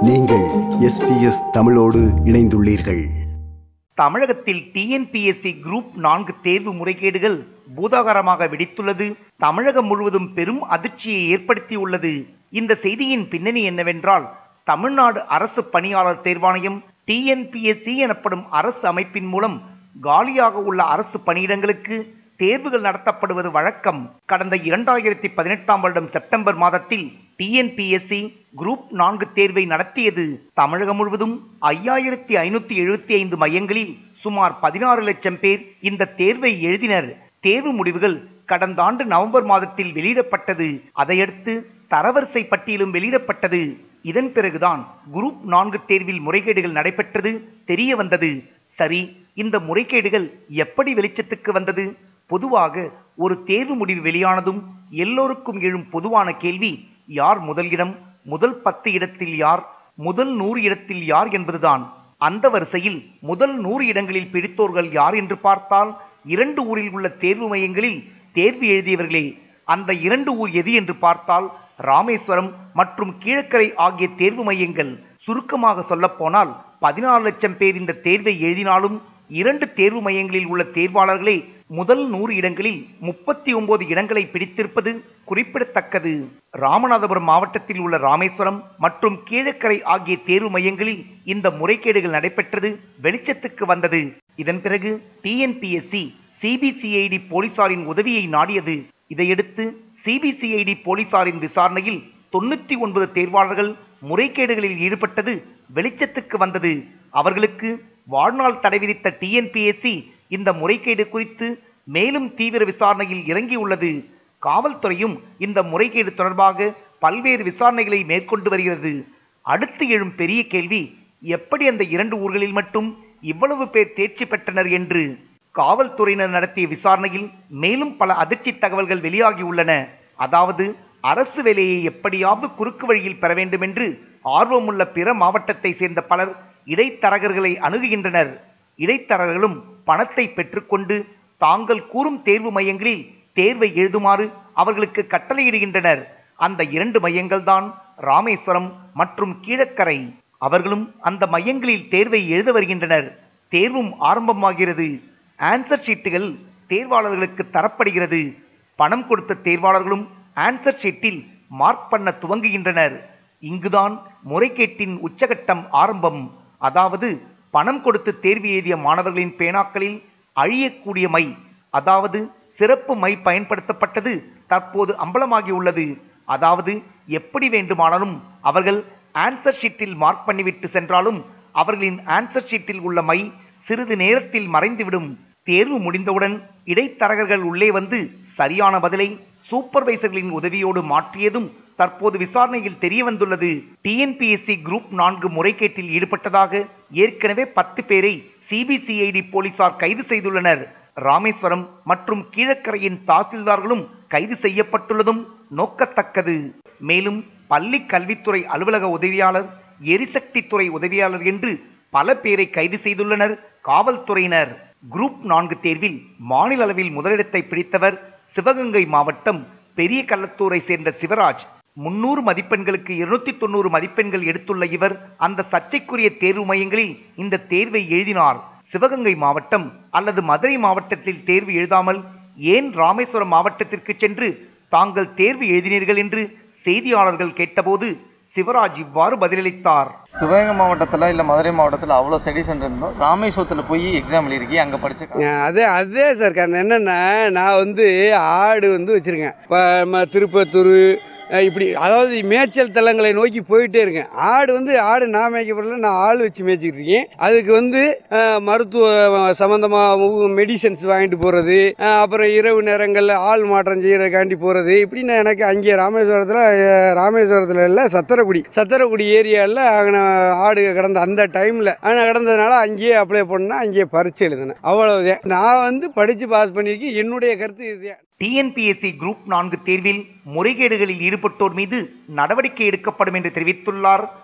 நீங்கள் எஸ்பிஎஸ் தமிழோடு இணைந்துள்ளீர்கள் தமிழகத்தில் டிஎன்பிஎஸ்சி குரூப் நான்கு தேர்வு முறைகேடுகள் பூதாகரமாக வெடித்துள்ளது தமிழகம் முழுவதும் பெரும் அதிர்ச்சியை ஏற்படுத்தியுள்ளது இந்த செய்தியின் பின்னணி என்னவென்றால் தமிழ்நாடு அரசு பணியாளர் தேர்வாணையம் டிஎன்பிஎஸ்சி எனப்படும் அரசு அமைப்பின் மூலம் காலியாக உள்ள அரசு பணியிடங்களுக்கு தேர்வுகள் நடத்தப்படுவது வழக்கம் கடந்த இரண்டாயிரத்தி பதினெட்டாம் வருடம் செப்டம்பர் மாதத்தில் டிஎன்பிஎஸ்சி குரூப் நான்கு தேர்வை நடத்தியது தமிழகம் முழுவதும் ஐயாயிரத்தி ஐநூத்தி எழுபத்தி ஐந்து மையங்களில் சுமார் பதினாறு லட்சம் பேர் இந்த தேர்வை எழுதினர் தேர்வு முடிவுகள் கடந்த ஆண்டு நவம்பர் மாதத்தில் வெளியிடப்பட்டது அதையடுத்து தரவரிசை பட்டியலும் வெளியிடப்பட்டது இதன் பிறகுதான் குரூப் நான்கு தேர்வில் முறைகேடுகள் நடைபெற்றது தெரிய வந்தது சரி இந்த முறைகேடுகள் எப்படி வெளிச்சத்துக்கு வந்தது பொதுவாக ஒரு தேர்வு முடிவு வெளியானதும் எல்லோருக்கும் எழும் பொதுவான கேள்வி யார் முதல் இடம் முதல் பத்து இடத்தில் யார் முதல் நூறு இடத்தில் யார் என்பதுதான் அந்த வரிசையில் முதல் நூறு இடங்களில் பிடித்தோர்கள் யார் என்று பார்த்தால் இரண்டு ஊரில் உள்ள தேர்வு மையங்களில் தேர்வு எழுதியவர்களே அந்த இரண்டு ஊர் எது என்று பார்த்தால் ராமேஸ்வரம் மற்றும் கீழக்கரை ஆகிய தேர்வு மையங்கள் சுருக்கமாக சொல்லப்போனால் பதினாறு லட்சம் பேர் இந்த தேர்வை எழுதினாலும் இரண்டு தேர்வு மையங்களில் உள்ள தேர்வாளர்களே முதல் நூறு இடங்களில் முப்பத்தி ஒன்பது இடங்களை பிடித்திருப்பது குறிப்பிடத்தக்கது ராமநாதபுரம் மாவட்டத்தில் உள்ள ராமேஸ்வரம் மற்றும் கீழக்கரை ஆகிய தேர்வு மையங்களில் இந்த முறைகேடுகள் நடைபெற்றது வெளிச்சத்துக்கு வந்தது இதன் பிறகு டிஎன்பிஎஸ்சி சிபிசிஐடி போலீசாரின் உதவியை நாடியது இதையடுத்து சிபிசிஐடி போலீசாரின் விசாரணையில் தொண்ணூத்தி ஒன்பது தேர்வாளர்கள் முறைகேடுகளில் ஈடுபட்டது வெளிச்சத்துக்கு வந்தது அவர்களுக்கு வாழ்நாள் தடை விதித்த டிஎன்பிஎஸ்சி இந்த முறைகேடு குறித்து மேலும் தீவிர விசாரணையில் இறங்கியுள்ளது காவல்துறையும் இந்த முறைகேடு தொடர்பாக பல்வேறு விசாரணைகளை மேற்கொண்டு வருகிறது அடுத்து எழும் பெரிய கேள்வி எப்படி அந்த இரண்டு ஊர்களில் மட்டும் இவ்வளவு பேர் தேர்ச்சி பெற்றனர் என்று காவல்துறையினர் நடத்திய விசாரணையில் மேலும் பல அதிர்ச்சி தகவல்கள் வெளியாகியுள்ளன அதாவது அரசு வேலையை எப்படியாவது குறுக்கு வழியில் பெற வேண்டும் என்று ஆர்வமுள்ள பிற மாவட்டத்தை சேர்ந்த பலர் இடைத்தரகர்களை அணுகுகின்றனர் இடைத்தரகர்களும் பணத்தை பெற்றுக்கொண்டு தாங்கள் கூறும் தேர்வு மையங்களில் தேர்வை எழுதுமாறு அவர்களுக்கு கட்டளையிடுகின்றனர் அந்த இரண்டு மையங்கள்தான் ராமேஸ்வரம் மற்றும் கீழக்கரை அவர்களும் அந்த மையங்களில் தேர்வை எழுத வருகின்றனர் தேர்வும் ஆரம்பமாகிறது ஆன்சர் ஷீட்டுகள் தேர்வாளர்களுக்கு தரப்படுகிறது பணம் கொடுத்த தேர்வாளர்களும் ஆன்சர் ஷீட்டில் மார்க் பண்ண துவங்குகின்றனர் இங்குதான் முறைகேட்டின் உச்சகட்டம் ஆரம்பம் அதாவது பணம் கொடுத்து தேர்வு எழுதிய மாணவர்களின் பேனாக்களில் அழியக்கூடிய மை அதாவது சிறப்பு மை பயன்படுத்தப்பட்டது தற்போது அம்பலமாகியுள்ளது அதாவது எப்படி வேண்டுமானாலும் அவர்கள் ஆன்சர் ஷீட்டில் மார்க் பண்ணிவிட்டு சென்றாலும் அவர்களின் ஆன்சர் ஷீட்டில் உள்ள மை சிறிது நேரத்தில் மறைந்துவிடும் தேர்வு முடிந்தவுடன் இடைத்தரகர்கள் உள்ளே வந்து சரியான பதிலை சூப்பர்வைசர்களின் உதவியோடு மாற்றியதும் தற்போது விசாரணையில் தெரிய வந்துள்ளது டிஎன்பிஎஸ்சி குரூப் நான்கு முறைகேட்டில் ஈடுபட்டதாக ஏற்கனவே பத்து பேரை சிபிசிஐடி போலீசார் கைது செய்துள்ளனர் ராமேஸ்வரம் மற்றும் கீழக்கரையின் தாசில்தார்களும் கைது செய்யப்பட்டுள்ளதும் நோக்கத்தக்கது மேலும் பள்ளி கல்வித்துறை அலுவலக உதவியாளர் எரிசக்தி துறை உதவியாளர் என்று பல பேரை கைது செய்துள்ளனர் காவல்துறையினர் குரூப் நான்கு தேர்வில் மாநில அளவில் முதலிடத்தை பிடித்தவர் சிவகங்கை மாவட்டம் பெரிய கள்ளத்தூரை சேர்ந்த சிவராஜ் முன்னூறு மதிப்பெண்களுக்கு இருநூத்தி தொண்ணூறு மதிப்பெண்கள் எடுத்துள்ள இவர் அந்த சர்ச்சைக்குரிய தேர்வு மையங்களில் இந்த தேர்வை எழுதினார் சிவகங்கை மாவட்டம் அல்லது மதுரை மாவட்டத்தில் தேர்வு எழுதாமல் ஏன் ராமேஸ்வரம் மாவட்டத்திற்கு சென்று தாங்கள் தேர்வு எழுதினீர்கள் என்று செய்தியாளர்கள் கேட்டபோது சிவராஜ் இவ்வாறு பதிலளித்தார் சிவகங்கை மாவட்டத்தில் இல்லை மதுரை மாவட்டத்தில் அவ்வளோ ஸ்டடி சென்டர் இருந்தோம் ராமேஸ்வரத்தில் போய் எக்ஸாம் எழுதிருக்கி அங்கே படிச்சு அதே அதே சார் காரணம் என்னென்னா நான் வந்து ஆடு வந்து வச்சுருக்கேன் இப்போ நம்ம திருப்பத்தூர் அஹ் இப்படி அதாவது மேய்ச்சல் தலங்களை நோக்கி போயிட்டே இருக்கேன் ஆடு வந்து ஆடு நான் மேய்க்கப்படல நான் ஆள் வச்சு மேய்ச்சிக்கிட்டு இருக்கேன் அதுக்கு வந்து அஹ், மருத்துவ சம்மந்தமாக மெடிசன்ஸ் வாங்கிட்டு போகிறது அப்புறம் இரவு நேரங்களில் ஆள் மாற்றம் செய்யறதுக்காண்டி போகிறது இப்படி நான் எனக்கு அங்கே ராமேஸ்வரத்தில் ராமேஸ்வரத்தில் இல்லை சத்திரக்குடி சத்திரக்குடி ஏரியாவில் அங்கே ஆடு கிடந்த அந்த டைமில் ஆனால் கிடந்ததுனால அங்கேயே அப்ளை பண்ணால் அங்கேயே பரிச்சு எழுதினேன் அவ்வளவுதான் நான் வந்து படித்து பாஸ் பண்ணியிருக்கேன் என்னுடைய கருத்து இதுதான் டிஎன்பிஎஸ்சி குரூப் நான்கு தேர்வில் முறைகேடுகளில் ஈடுபட்டோர் மீது நடவடிக்கை எடுக்கப்படும் என்று தெரிவித்துள்ளார்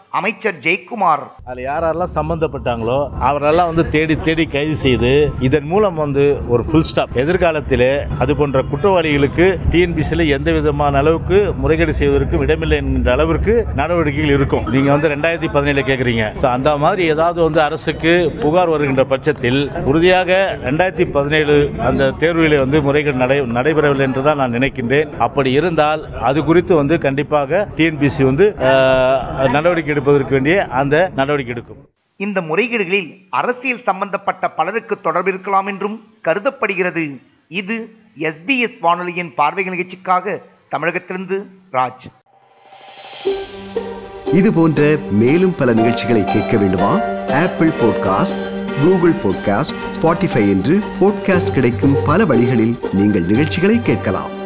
அமைச்சர் ஜெயக்குமார் அதில் யாரெல்லாம் சம்பந்தப்பட்டாங்களோ அவரெல்லாம் வந்து தேடி தேடி கைது செய்து இதன் மூலம் வந்து ஒரு ஃபுல் ஸ்டாப் எதிர்காலத்திலே அது போன்ற குற்றவாளிகளுக்கு டிஎன்பிசியில் எந்த விதமான அளவுக்கு முறைகேடு செய்வதற்கும் இடமில்லை என்கின்ற அளவிற்கு நடவடிக்கைகள் இருக்கும் நீங்கள் வந்து ரெண்டாயிரத்தி பதினேழு கேட்குறீங்க ஸோ அந்த மாதிரி ஏதாவது வந்து அரசுக்கு புகார் வருகின்ற பட்சத்தில் உறுதியாக ரெண்டாயிரத்தி பதினேழு அந்த தேர்விலே வந்து முறைகேடு நடை நடைபெறவில்லை என்று தான் நான் நினைக்கின்றேன் அப்படி இருந்தால் அது குறித்து வந்து கண்டிப்பாக டிஎன்பிசி வந்து அஹ், நடவடிக்கை எடுப்பதற்கு வேண்டிய அந்த நடவடிக்கை எடுக்கும் இந்த முறைகேடுகளில் அரசியல் சம்பந்தப்பட்ட பலருக்கு தொடர்பு இருக்கலாம் என்றும் கருதப்படுகிறது இது எஸ்பிஎஸ் வானொலியின் பார்வைகள் நிகழ்ச்சிக்காக தமிழகத்திலிருந்து ராஜ் இது போன்ற மேலும் பல நிகழ்ச்சிகளை கேட்க வேண்டுமா Apple podcast Google podcast Spotify என்று பாட்காஸ்ட் கிடைக்கும் பல வழிகளில் நீங்கள் நிகழ்ச்சிகளை கேட்கலாம்